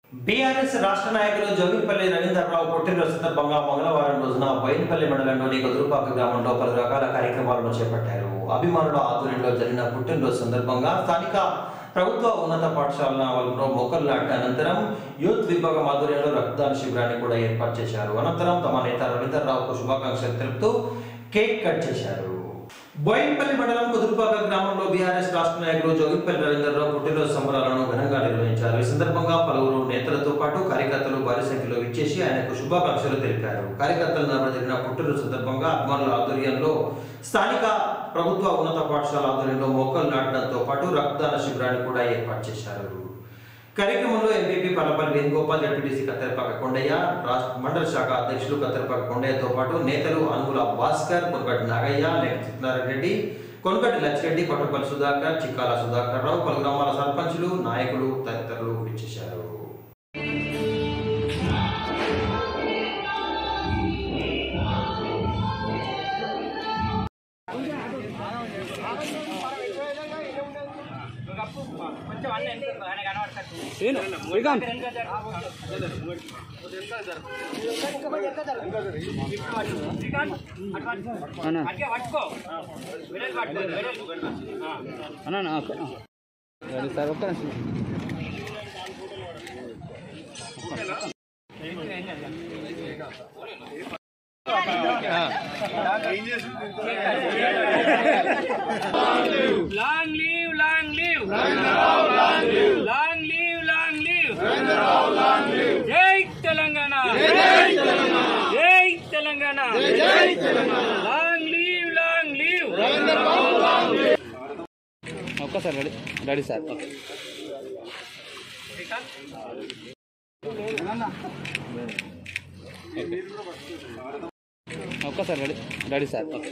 BRS రాష్ట్ర నాయకులు జోగిపల్లి రవీంద్రరావు పుట్టినరోజు సందర్భంగా మంగళవారం రోజున బైనపల్లి మండలంలోని గదురుపాక గ్రామంలో పలు రకాల కార్యక్రమాలను చేపట్టారు అభిమానుల ఆధ్వర్యంలో జరిగిన పుట్టినరోజు సందర్భంగా స్థానిక ప్రభుత్వ ఉన్నత పాఠశాల ఆవరణలో మొక్కలు నాటిన అనంతరం యూత్ విభాగం ఆధ్వర్యంలో రక్తదాన శిబిరాన్ని కూడా ఏర్పాటు చేశారు అనంతరం తమ నేత రవీంద్రరావుకు శుభాకాంక్షలు తెలుపుతూ కేక్ కట్ చేశారు బోయిన్పల్లి మండలం కుదురుపాక గ్రామంలో బీఆర్ఎస్ రాష్ట్ర నాయకులు జోగిపల్లి రవీంద్రరావు పుట్టినరోజు సంబరాలను ఘనంగా నిర్వహించారు ఈ సందర్భంగా పలువురు నేతలతో పాటు కార్యకర్తలు భారీ సంఖ్యలో విచ్చేసి ఆయనకు శుభాకాంక్షలు తెలిపారు కార్యకర్తల నడుమ జరిగిన పుట్టినరోజు సందర్భంగా అభిమానుల ఆధ్వర్యంలో స్థానిక ప్రభుత్వ ఉన్నత పాఠశాల ఆధ్వర్యంలో మొక్కలు నాటడంతో పాటు రక్తదాన శిబిరాన్ని కూడా ఏర్పాటు చేశారు కార్యక్రమంలో ఎంపీపీ పల్లపల్లి వేణుగోపాల్ జడ్పీటీసీ కత్తెరపాక కొండయ్య రాష్ట్ర మండల శాఖ అధ్యక్షులు కత్తెరపాక కొండయ్యతో పాటు నేతలు అనుగుల భాస్కర్ కొనగటి నాగయ్య లేఖ సత్యనారాయణ రెడ్డి కొనగటి లచ్చిరెడ్డి కొట్టపల్లి సుధాకర్ చిక్కాల సుధాకర్ రావు పలు గ్రామాల సర్పంచులు నాయకులు తదితరులు విచ్చేశారు అన్నా సార్ ఒక్క నిమిషం Long live, long live. Long live, long live. Jai Telangana. Jai Telangana. Long live, long live. ఒక్కసారి రెడీ రెడీ సార్ ఓకే ఒక్కసారి రెడీ రెడీ సార్ ఓకే